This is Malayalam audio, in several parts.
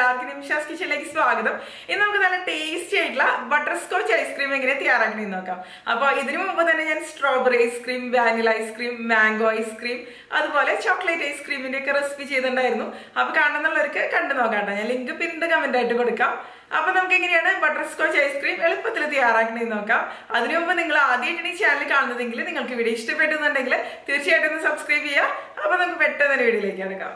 എല്ലാവർക്കും നിമിഷാസ് കിച്ചണിലേക്ക് സ്വാഗതം ഇന്ന് നമുക്ക് നല്ല ടേസ്റ്റി ആയിട്ടുള്ള ബട്ടർ സ്കോച്ച് ഐസ്ക്രീം എങ്ങനെ തയ്യാറാക്കണമെന്ന് നോക്കാം അപ്പോൾ ഇതിനു മുമ്പ് തന്നെ ഞാൻ strawberry ice cream vanilla ice cream mango ice cream അതുപോലെ ചോക്ലേറ്റ് ഐസ്ക്രീമിന്റെ ഒക്കെ റെസിപ്പി ചെയ്തിട്ടുണ്ടായിരുന്നു അപ്പോൾ കാണുന്നുള്ളവർക്ക് കണ്ടു നോക്കാം ഞാൻ ലിങ്ക് പിന്നീട് കമന്റ് ആയിട്ട് കൊടുക്കാം അപ്പൊ നമുക്ക് എങ്ങനെയാണ് ബട്ടർ സ്കോച്ച് ഐസ്ക്രീം എളുപ്പത്തിൽ തയ്യാറാക്കണമെന്ന് നോക്കാം അതിനു മുമ്പ് നിങ്ങൾ ആദ്യമായിട്ടാണ് ഈ ചാനൽ കാണുന്നതെങ്കിൽ നിങ്ങൾക്ക് വീഡിയോ ഇഷ്ടപ്പെട്ടെന്നുണ്ടെങ്കിൽ തീർച്ചയായിട്ടും ഒന്ന് സബ്സ്ക്രൈബ് ചെയ്യുക അപ്പൊ നമുക്ക് പെട്ടെന്ന് തന്നെ വീഡിയോയിലേക്ക് എടുക്കാം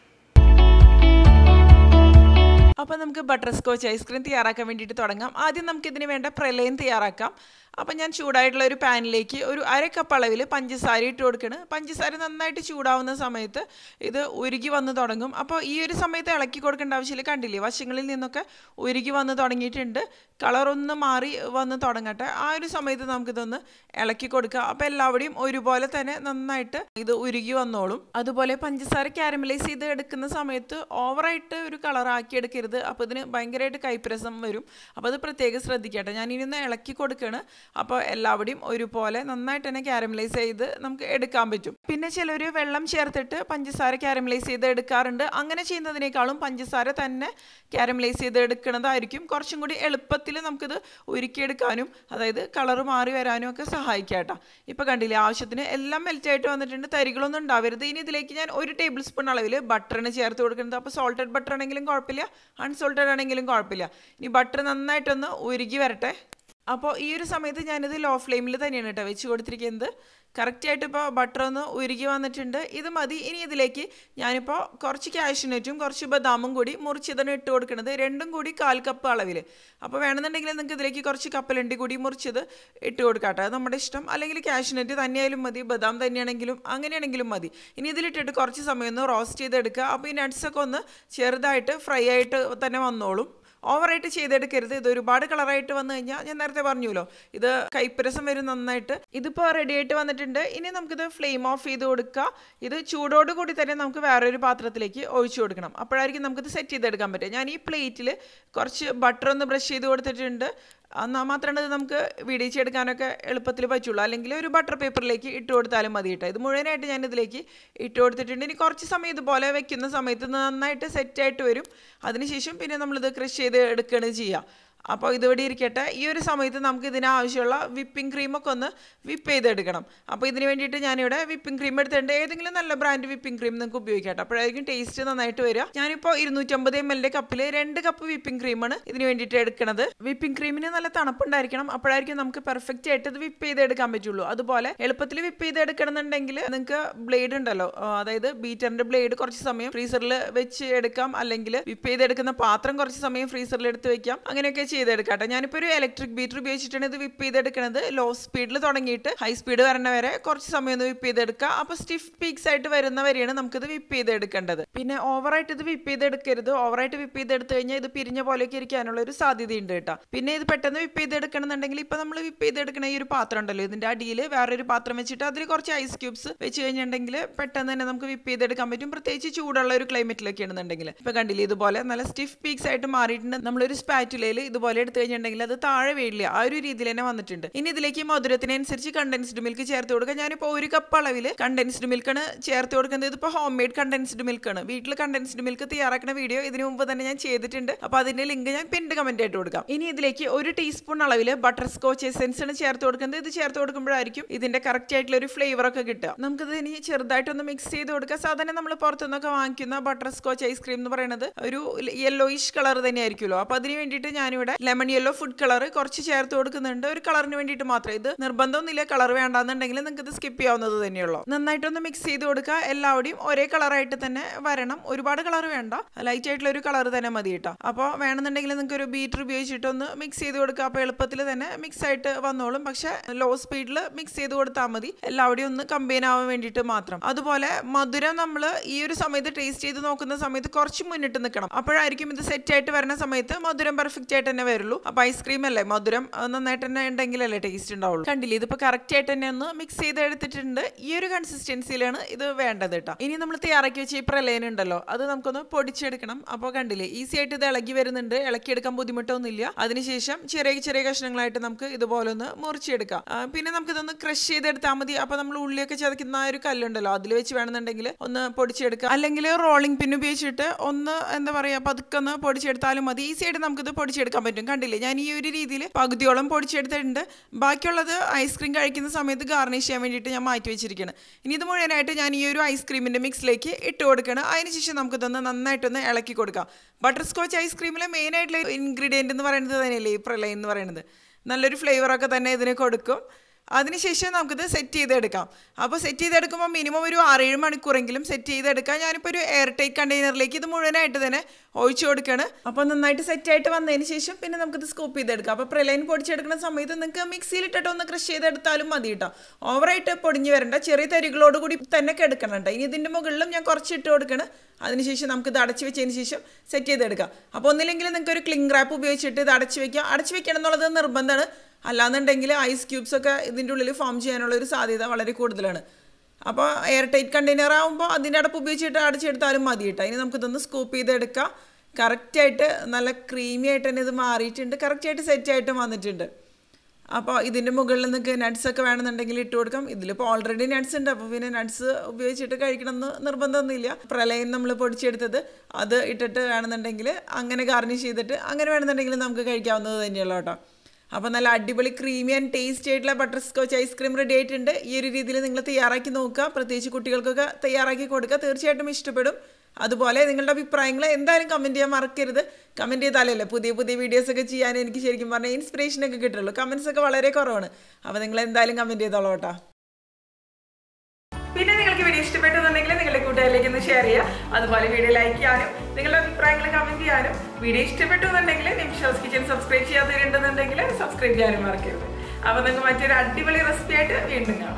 അപ്പോൾ നമുക്ക് ബട്ടർ സ്കോച്ച് ഐസ്ക്രീം തയ്യാറാക്കാൻ വേണ്ടിയിട്ട് തുടങ്ങാം ആദ്യം നമുക്ക് ഇതിന് വേണ്ട പ്രളയം തയ്യാറാക്കാം അപ്പം ഞാൻ ചൂടായിട്ടുള്ള ഒരു പാനിലേക്ക് ഒരു അര കപ്പ് അളവിൽ പഞ്ചസാര ഇട്ട് കൊടുക്കണം പഞ്ചസാര നന്നായിട്ട് ചൂടാവുന്ന സമയത്ത് ഇത് ഉരുകി വന്ന് തുടങ്ങും അപ്പോൾ ഈ ഒരു സമയത്ത് ഇളക്കി കൊടുക്കേണ്ട ആവശ്യമില്ല കണ്ടില്ലേ വശങ്ങളിൽ നിന്നൊക്കെ ഉരുകി വന്ന് തുടങ്ങിയിട്ടുണ്ട് കളറൊന്ന് മാറി വന്ന് തുടങ്ങട്ടെ ആ ഒരു സമയത്ത് നമുക്കിതൊന്ന് ഇളക്കി കൊടുക്കുക അപ്പോൾ എല്ലാവരുടെയും ഒരുപോലെ തന്നെ നന്നായിട്ട് ഇത് ഉരുകി വന്നോളും അതുപോലെ പഞ്ചസാര ക്യാരമലൈസ് ചെയ്ത് എടുക്കുന്ന സമയത്ത് ഓവറായിട്ട് ഒരു കളറാക്കി എടുക്കരുത് അപ്പോൾ ഇതിന് ഭയങ്കരമായിട്ട് കൈപ്രസം വരും അപ്പോൾ അത് പ്രത്യേകം ശ്രദ്ധിക്കട്ടെ ഞാൻ ഇനി ഒന്ന് ഇളക്കി കൊടുക്കുകയാണ് അപ്പോൾ എല്ലാവരുടെയും ഒരുപോലെ നന്നായിട്ട് തന്നെ ക്യാരമലൈസ് ചെയ്ത് നമുക്ക് എടുക്കാൻ പറ്റും പിന്നെ ചിലർ വെള്ളം ചേർത്തിട്ട് പഞ്ചസാര ക്യാരമലൈസ് ചെയ്ത് എടുക്കാറുണ്ട് അങ്ങനെ ചെയ്യുന്നതിനേക്കാളും പഞ്ചസാര തന്നെ ക്യാരമലൈസ് ചെയ്ത് എടുക്കുന്നതായിരിക്കും കുറച്ചും കൂടി എളുപ്പത്തിൽ നമുക്കിത് ഉരുക്കിയെടുക്കാനും അതായത് കളർ മാറി വരാനും ഒക്കെ സഹായിക്കാം കേട്ടോ ഇപ്പോൾ കണ്ടില്ലേ ആവശ്യത്തിന് എല്ലാം മെൽറ്റായിട്ട് വന്നിട്ടുണ്ട് തരികളൊന്നും ഉണ്ടാവരുത് ഇനി ഇതിലേക്ക് ഞാൻ ഒരു ടേബിൾ സ്പൂൺ അളവിൽ ബട്ടറിന് ചേർത്ത് കൊടുക്കുന്നത് അപ്പോൾ സോൾട്ടഡ് ബട്ടർ ആണെങ്കിലും കുഴപ്പമില്ല അൺസോൾട്ടഡ് ആണെങ്കിലും കുഴപ്പമില്ല ഇനി ബട്ടർ നന്നായിട്ടൊന്ന് ഉരുകി വരട്ടെ അപ്പോൾ ഈ ഒരു സമയത്ത് ഞാനിത് ലോ ഫ്ലെയിമിൽ തന്നെയാണ് കേട്ടോ വെച്ച് കൊടുത്തിരിക്കുന്നത് കറക്റ്റായിട്ട് ഇപ്പോൾ ബട്ടർ ഒന്ന് ഉരുകി വന്നിട്ടുണ്ട് ഇത് മതി ഇനി ഇതിലേക്ക് ഞാനിപ്പോൾ കുറച്ച് കാഷ്യൂനറ്റും കുറച്ച് ബദാമും കൂടി മുറിച്ചതാണ് ഇട്ട് കൊടുക്കുന്നത് രണ്ടും കൂടി കാൽ കപ്പ് അളവിൽ അപ്പോൾ വേണമെന്നുണ്ടെങ്കിൽ നിങ്ങൾക്ക് ഇതിലേക്ക് കുറച്ച് കപ്പലണ്ടി കൂടി മുറിച്ചത് ഇട്ട് കൊടുക്കാട്ടെ അത് നമ്മുടെ ഇഷ്ടം അല്ലെങ്കിൽ കാഷ്യൂനറ്റ് തന്നെയായാലും മതി ബദാം തന്നെയാണെങ്കിലും അങ്ങനെയാണെങ്കിലും മതി ഇനി ഇതിലിട്ടിട്ട് കുറച്ച് സമയം ഒന്ന് റോസ്റ്റ് ചെയ്തെടുക്കുക അപ്പോൾ ഈ നട്ട്സൊക്കെ ഒന്ന് ചെറുതായിട്ട് ഫ്രൈ ആയിട്ട് തന്നെ വന്നോളും ഓവറായിട്ട് ചെയ്തെടുക്കരുത് ഇത് ഒരുപാട് കളറായിട്ട് വന്നു കഴിഞ്ഞാൽ ഞാൻ നേരത്തെ പറഞ്ഞല്ലോ ഇത് കൈപ്പരസം വരും നന്നായിട്ട് ഇതിപ്പോൾ റെഡി ആയിട്ട് വന്നിട്ടുണ്ട് ഇനി നമുക്കിത് ഫ്ലെയിം ഓഫ് ചെയ്ത് കൊടുക്കുക ഇത് ചൂടോട് കൂടി തന്നെ നമുക്ക് വേറൊരു പാത്രത്തിലേക്ക് ഒഴിച്ചു കൊടുക്കണം അപ്പോഴായിരിക്കും നമുക്കിത് സെറ്റ് ചെയ്തെടുക്കാൻ പറ്റുക ഞാൻ ഈ പ്ലേറ്റിൽ കുറച്ച് ബട്ടർ ഒന്ന് ബ്രഷ് ചെയ്ത് കൊടുത്തിട്ടുണ്ട് എന്നാൽ മാത്രമേ ഇത് നമുക്ക് വിടിച്ചെടുക്കാനൊക്കെ എളുപ്പത്തിൽ പറ്റുള്ളൂ അല്ലെങ്കിൽ ഒരു ബട്ടർ പേപ്പറിലേക്ക് ഇട്ട് കൊടുത്താലും മതി കേട്ടോ ഇത് മുഴുവനായിട്ട് ഞാൻ ഇതിലേക്ക് ഇട്ട് കൊടുത്തിട്ടുണ്ട് ഇനി കുറച്ച് സമയം ഇതുപോലെ വെക്കുന്ന സമയത്ത് നന്നായിട്ട് സെറ്റായിട്ട് വരും അതിനുശേഷം പിന്നെ നമ്മളിത് ക്രഷ് ചെയ്ത് എടുക്കുകയാണ് ചെയ്യുക അപ്പോൾ ഇതിവിടെ ഇരിക്കട്ടെ ഈ ഒരു സമയത്ത് നമുക്ക് ഇതിന് ആവശ്യമുള്ള വിപ്പിംഗ് ക്രീമൊക്കെ ഒന്ന് വിപ്പ് ചെയ്തെടുക്കണം അപ്പോൾ ഇതിന് വേണ്ടിയിട്ട് ഞാനിവിടെ വിപ്പിംഗ് ക്രീം എടുത്തിട്ടുണ്ട് ഏതെങ്കിലും നല്ല ബ്രാൻഡ് വിപ്പിംഗ് ക്രീം നിങ്ങൾക്ക് ഉപയോഗിക്കാം അപ്പോഴായിരിക്കും ടേസ്റ്റ് നന്നായിട്ട് വരിക ഞാനിപ്പോൾ ഇരുന്നൂറ്റമ്പത് എം എല്ലിൻ്റെ കപ്പിൽ രണ്ട് കപ്പ് വിപ്പിംഗ് ക്രീമാണ് ഇതിന് വേണ്ടിയിട്ട് എടുക്കുന്നത് വിപ്പിംഗ് ക്രീമിന് നല്ല തണുപ്പുണ്ടായിരിക്കണം അപ്പോഴായിരിക്കും നമുക്ക് പെർഫെക്റ്റ് ആയിട്ട് ഇത് വിപ്പ് ചെയ്തെടുക്കാൻ പറ്റുള്ളൂ അതുപോലെ എളുപ്പത്തിൽ വിപ്പ് ചെയ്തെടുക്കണമെന്നുണ്ടെങ്കിൽ നിങ്ങൾക്ക് ബ്ലേഡ് ഉണ്ടല്ലോ അതായത് ബീറ്ററിന്റെ ബ്ലേഡ് കുറച്ച് സമയം ഫ്രീസറിൽ വെച്ച് എടുക്കാം അല്ലെങ്കിൽ വിപ്പ് ചെയ്തെടുക്കുന്ന പാത്രം കുറച്ച് സമയം ഫ്രീസറിൽ എടുത്ത് വെക്കാം അങ്ങനെയൊക്കെ ചെയ്തെടുക്കട്ടെ ഞാനിപ്പോൾ ഒരു ഇലക്ട്രിക് ബീറ്റർ ഉപയോഗിച്ചിട്ടാണ് ഇത് വിപ്പ് ചെയ്തെടുക്കുന്നത് ലോ സ്പീഡിൽ തുടങ്ങിയിട്ട് ഹൈ സ്പീഡ് വരണ വരെ കുറച്ച് സമയം ഒന്ന് വിപ്പ് ചെയ്തെടുക്കുക അപ്പോൾ സ്റ്റിഫ് പീക്സ് ആയിട്ട് വരുന്ന വരെയാണ് നമുക്കിത് വിപ്പ് ചെയ്തെടുക്കേണ്ടത് പിന്നെ ഓവറായിട്ട് ഇത് വിപ്പ് ചെയ്തെടുക്കരുത് ഓവറായിട്ട് വിപ്പ് ചെയ്തെടുത്ത് കഴിഞ്ഞാൽ ഇത് പിരിഞ്ഞ പോലെയൊക്കെ ഇരിക്കാനുള്ള ഒരു സാധ്യതയുണ്ട് കേട്ടോ പിന്നെ ഇത് പെട്ടെന്ന് വിപ്പ് ചെയ്തെടുക്കണമെന്നുണ്ടെങ്കിൽ ഇപ്പം നമ്മൾ വിപ്പ് ചെയ്തെടുക്കണ ഈ ഒരു പാത്രം ഉണ്ടല്ലോ ഇതിൻ്റെ അടിയിൽ വേറൊരു പാത്രം വെച്ചിട്ട് അതിൽ കുറച്ച് ഐസ് ക്യൂബ്സ് വെച്ച് കഴിഞ്ഞിട്ടുണ്ടെങ്കിൽ പെട്ടെന്ന് തന്നെ നമുക്ക് വിപ്പ് ചെയ്തെടുക്കാൻ പറ്റും പ്രത്യേകിച്ച് ചൂടുള്ള ഒരു ക്ലൈമറ്റിലൊക്കെ ആണെന്നുണ്ടെങ്കിൽ ഇപ്പം കണ്ടില്ലേ ഇതുപോലെ നല്ല സ്റ്റിഫ് പീക്സ് ആയിട്ട് മാറിയിട്ടുണ്ട് നമ്മളൊരു സ്പാറ്റുലയിൽ ഇതുപോലെ പോലെ എടുത്തു കഴിഞ്ഞിട്ടുണ്ടെങ്കിൽ അത് താഴെ വീഴില്ല ആ ഒരു രീതിയിൽ തന്നെ വന്നിട്ടുണ്ട് ഇനി ഇതിലേക്ക് മധുരത്തിനനുസരിച്ച് കണ്ടൻസ്ഡ് മിൽക്ക് ചേർത്ത് കൊടുക്കുക ഞാനിപ്പോൾ ഒരു കപ്പ് അളവിൽ കണ്ടൻസ്ഡ് മിൽക്കാണ് ചേർത്ത് കൊടുക്കുന്നത് ഇതിപ്പോൾ ഹോം മെയ്ഡ് കണ്ടൻസ്ഡ് മിൽക്കാണ് വീട്ടിൽ കണ്ടൻസ്ഡ് മിൽക്ക് തയ്യാറാക്കുന്ന വീഡിയോ ഇതിനു മുമ്പ് തന്നെ ഞാൻ ചെയ്തിട്ടുണ്ട് അപ്പോൾ അതിന്റെ ലിങ്ക് ഞാൻ പിന്നീട് കമന്റ് ആയിട്ട് കൊടുക്കാം ഇനി ഇതിലേക്ക് ഒരു ടീസ്പൂൺ അളവിൽ ബട്ടർ സ്കോച്ച് എസെൻസ് ആണ് ചേർത്ത് കൊടുക്കുന്നത് ഇത് ചേർത്ത് കൊടുക്കുമ്പോഴായിരിക്കും ഇതിന്റെ കറക്റ്റ് ആയിട്ടുള്ള ഒരു ഫ്ലേവർ ഒക്കെ കിട്ടുക നമുക്കിത് ഇനി ചെറുതായിട്ടൊന്ന് മിക്സ് ചെയ്ത് കൊടുക്കുക സാധാരണ നമ്മൾ പുറത്തുനിന്നൊക്കെ വാങ്ങിക്കുന്ന ബട്ടർ സ്കോച്ച് ഐസ്ക്രീം എന്ന് പറയുന്നത് ഒരു യെല്ലോയിഷ് കളർ തന്നെ ആയിരിക്കുമല്ലോ അപ്പോൾ അതിന് വേണ്ടിയിട്ട് ഞാനിവിടെ ലെമൺ യെല്ലോ ഫുഡ് കളർ കുറച്ച് ചേർത്ത് കൊടുക്കുന്നുണ്ട് ഒരു കളറിന് വേണ്ടിയിട്ട് മാത്രം ഇത് നിർബന്ധമൊന്നുമില്ല കളർ വേണ്ടാന്നുണ്ടെങ്കിൽ നിങ്ങൾക്ക് ഇത് സ്കിപ്പ് ചെയ്യാവുന്നത് തന്നെയുള്ളൂ നന്നായിട്ടൊന്ന് മിക്സ് ചെയ്ത് കൊടുക്കുക എല്ലാവരുടെയും ഒരേ കളറായിട്ട് തന്നെ വരണം ഒരുപാട് കളർ വേണ്ട ലൈറ്റ് ആയിട്ടുള്ള ഒരു കളർ തന്നെ മതി കേട്ടോ അപ്പോൾ വേണമെന്നുണ്ടെങ്കിൽ നിങ്ങൾക്ക് ഒരു ബീറ്റർ ഉപയോഗിച്ചിട്ടൊന്ന് മിക്സ് ചെയ്ത് കൊടുക്കുക അപ്പോൾ എളുപ്പത്തിൽ തന്നെ മിക്സ് ആയിട്ട് വന്നോളും പക്ഷെ ലോ സ്പീഡിൽ മിക്സ് ചെയ്ത് കൊടുത്താൽ മതി എല്ലാവരുടെയും ഒന്ന് കമ്പൈൻ ആവാൻ വേണ്ടിയിട്ട് മാത്രം അതുപോലെ മധുരം നമ്മൾ ഈ ഒരു സമയത്ത് ടേസ്റ്റ് ചെയ്ത് നോക്കുന്ന സമയത്ത് കുറച്ച് മുന്നിട്ട് നിൽക്കണം അപ്പോഴായിരിക്കും ഇത് സെറ്റ് ആയിട്ട് വരുന്ന സമയത്ത് മധുരം പെർഫെക്റ്റ് ആയിട്ട് തന്നെ തന്നെ വരുള്ളൂ അപ്പോൾ ഐസ്ക്രീം അല്ലേ മധുരം അത് നന്നായിട്ട് തന്നെ ഉണ്ടെങ്കിലല്ലേ ടേസ്റ്റ് ഉണ്ടാവുള്ളൂ കണ്ടില്ലേ ഇതിപ്പോൾ കറക്റ്റ് ആയിട്ട് തന്നെ ഒന്ന് മിക്സ് ചെയ്ത് എടുത്തിട്ടുണ്ട് ഈ ഒരു കൺസിസ്റ്റൻസിയിലാണ് ഇത് വേണ്ടത് കേട്ടോ ഇനി നമ്മൾ തയ്യാറാക്കി വെച്ച ഈ പ്രലേന ഉണ്ടല്ലോ അത് നമുക്കൊന്ന് പൊടിച്ചെടുക്കണം അപ്പോൾ കണ്ടില്ലേ ഈസി ആയിട്ട് ഇത് ഇളകി വരുന്നുണ്ട് ഇളക്കിയെടുക്കാൻ ബുദ്ധിമുട്ടൊന്നുമില്ല അതിനുശേഷം ചെറിയ ചെറിയ കഷ്ണങ്ങളായിട്ട് നമുക്ക് ഇതുപോലെ ഒന്ന് മുറിച്ചെടുക്കാം ആ, പിന്നെ നമുക്കിതൊന്ന് ക്രഷ് ചെയ്തെടുത്താൽ മതി അപ്പോൾ നമ്മൾ ഉള്ളിയൊക്കെ ചതക്കുന്ന ആ ഒരു കല്ലുണ്ടല്ലോ അതിൽ വെച്ച് വേണമെന്നുണ്ടെങ്കിൽ ഒന്ന് പൊടിച്ചെടുക്കാം അല്ലെങ്കിൽ റോളിംഗ് പിൻ ഉപയോഗിച്ചിട്ട് ഒന്ന് എന്താ പറയുക പതുക്കെ ഒന്ന് പൊടിച്ചെടുത്താലും മതി ഈസി ആയിട്ട് നമുക്കിത് പൊടിച്ചെടുക്കാൻ പറ്റും കണ്ടില്ലേ ഞാൻ ഈ ഒരു രീതിയിൽ പകുതിയോളം പൊടിച്ചെടുത്തിട്ടുണ്ട് ബാക്കിയുള്ളത് ഐസ്ക്രീം കഴിക്കുന്ന സമയത്ത് ഗാർണിഷ് ചെയ്യാൻ വേണ്ടിയിട്ട് ഞാൻ മാറ്റി വെച്ചിരിക്കുകയാണ് ഇനി ഇത് മുഴുവനായിട്ട് ഞാൻ ഈ ഒരു ഐസ്ക്രീമിൻ്റെ മിക്സിലേക്ക് ഇട്ട് കൊടുക്കണം അതിനുശേഷം നമുക്കിതൊന്ന് നന്നായിട്ടൊന്ന് ഇളക്കി കൊടുക്കാം ബട്ടർ സ്കോച്ച് ഐസ്ക്രീമിലെ മെയിൻ ആയിട്ടുള്ള ഇൻഗ്രീഡിയൻ്റ് എന്ന് പറയുന്നത് തന്നെയല്ലേ ഈ പ്രളയം എന്ന് പറയുന്നത് നല്ലൊരു ഫ്ലേവറൊക്കെ തന്നെ ഇതിന് കൊടുക്കും അതിനുശേഷം നമുക്കിത് സെറ്റ് ചെയ്തെടുക്കാം അപ്പോൾ സെറ്റ് ചെയ്തെടുക്കുമ്പോൾ മിനിമം ഒരു ആറേഴ് മണിക്കൂറെങ്കിലും സെറ്റ് ചെയ്തെടുക്കാം ഞാനിപ്പോൾ ഒരു എയർ ടൈറ്റ് കണ്ടെയ്നറിലേക്ക് ഇത് മുഴുവനായിട്ട് തന്നെ ഒഴിച്ചു കൊടുക്കുകയാണ് അപ്പോൾ നന്നായിട്ട് സെറ്റായിട്ട് വന്നതിന് ശേഷം പിന്നെ നമുക്കിത് സ്കൂപ്പ് ചെയ്തെടുക്കാം അപ്പോൾ പ്രലൈൻ പൊടിച്ചെടുക്കുന്ന സമയത്ത് നിങ്ങൾക്ക് മിക്സിയിലിട്ടിട്ട് ഒന്ന് ക്രഷ് ചെയ്തെടുത്താലും മതി കേട്ടോ ഓവറായിട്ട് പൊടിഞ്ഞ് വരണ്ട ചെറിയ തരികളോട് കൂടി തന്നെ കിടക്കണം കേട്ടോ ഇനി ഇതിൻ്റെ മുകളിലും ഞാൻ കുറച്ച് ഇട്ട് കൊടുക്കണം അതിനുശേഷം നമുക്ക് ഇത് അടച്ച് വെച്ചതിന് ശേഷം സെറ്റ് ചെയ്തെടുക്കാം അപ്പോൾ ഒന്നില്ലെങ്കിൽ നിങ്ങൾക്ക് ഒരു ക്ലിംഗ് റാപ്പ് ഉപയോഗിച്ചിട്ട് ഇത് അടച്ച് വെക്കാം അടച്ച് വെക്കണം എന്നുള്ളത് നിർബന്ധമാണ് അല്ലാന്നുണ്ടെങ്കിൽ ഐസ് ക്യൂബ്സ് ഒക്കെ ഇതിൻ്റെ ഉള്ളിൽ ഫോം ചെയ്യാനുള്ള ഒരു സാധ്യത വളരെ കൂടുതലാണ് അപ്പോൾ എയർ ടൈറ്റ് കണ്ടെയ്നർ ആകുമ്പോൾ അതിൻ്റെ അടപ്പ് ഉപയോഗിച്ചിട്ട് അടച്ചെടുത്താലും മതി കേട്ടോ ഇനി നമുക്കിതൊന്ന് സ്കൂപ്പ് ചെയ്തെടുക്കാം കറക്റ്റായിട്ട് നല്ല ക്രീമി ആയിട്ട് തന്നെ ഇത് മാറിയിട്ടുണ്ട് കറക്റ്റായിട്ട് സെറ്റായിട്ട് വന്നിട്ടുണ്ട് അപ്പോൾ ഇതിൻ്റെ മുകളിൽ നിങ്ങൾക്ക് നട്ട്സ് ഒക്കെ വേണമെന്നുണ്ടെങ്കിൽ ഇട്ട് കൊടുക്കാം ഇതിലിപ്പോൾ ഓൾറെഡി നട്ട്സ് ഉണ്ട് അപ്പോൾ പിന്നെ നട്ട്സ് ഉപയോഗിച്ചിട്ട് കഴിക്കണമെന്ന് നിർബന്ധമൊന്നുമില്ല പ്രളയം നമ്മൾ പൊടിച്ചെടുത്തത് അത് ഇട്ടിട്ട് വേണമെന്നുണ്ടെങ്കിൽ അങ്ങനെ ഗാർണിഷ് ചെയ്തിട്ട് അങ്ങനെ വേണമെന്നുണ്ടെങ്കിൽ നമുക്ക് കഴിക്കാവുന്നത് തന്നെയുള്ളൂ കേട്ടോ അപ്പോൾ നല്ല അടിപൊളി ക്രീമി ആൻഡ് ടേസ്റ്റി ആയിട്ടുള്ള ബട്ടർ സ്കോച്ച് ഐസ്ക്രീം റെഡി ആയിട്ടുണ്ട് ഈ ഒരു രീതിയിൽ നിങ്ങൾ തയ്യാറാക്കി നോക്കുക പ്രത്യേകിച്ച് കുട്ടികൾക്കൊക്കെ തയ്യാറാക്കി കൊടുക്കുക തീർച്ചയായിട്ടും ഇഷ്ടപ്പെടും അതുപോലെ നിങ്ങളുടെ അഭിപ്രായങ്ങൾ എന്തായാലും കമൻറ്റ് ചെയ്യാൻ മറക്കരുത് കമൻറ്റ് ചെയ്താലല്ലേ പുതിയ പുതിയ വീഡിയോസ് ഒക്കെ ചെയ്യാൻ എനിക്ക് ശരിക്കും പറഞ്ഞാൽ ഇൻസ്പിറേഷൻ ഒക്കെ കിട്ടുള്ളൂ കമൻസ് ഒക്കെ വളരെ കുറവാണ് അപ്പോൾ നിങ്ങൾ എന്തായാലും കമൻറ്റ് ചെയ്തോളൂ കേട്ടോ പിന്നെ നിങ്ങൾക്ക് വീഡിയോ ഇഷ്ടപ്പെട്ടെന്നുണ്ടെങ്കിൽ നിങ്ങളുടെ കൂട്ടുകാരിലേക്ക് ഒന്ന് ഷെയർ ചെയ്യുക അതുപോലെ വീഡിയോ ലൈക്ക് ചെയ്യാനും നിങ്ങളുടെ അഭിപ്രായങ്ങൾ കമൻറ്റ് ചെയ്യാനും വീഡിയോ ഇഷ്ടപ്പെട്ടു എന്നുണ്ടെങ്കിൽ നിമിഷോസ് കിച്ചൻ സബ്സ്ക്രൈബ് ചെയ്യാത്തവരുണ്ടെന്നുണ്ടെങ്കിൽ സബ്സ്ക്രൈബ് ചെയ്യാനും മറക്കരുത് അപ്പോൾ നിങ്ങൾക്ക് മറ്റൊരു അടിപൊളി റെസിപ്പി ആയിട്ട് വീണ്ടും കാണാം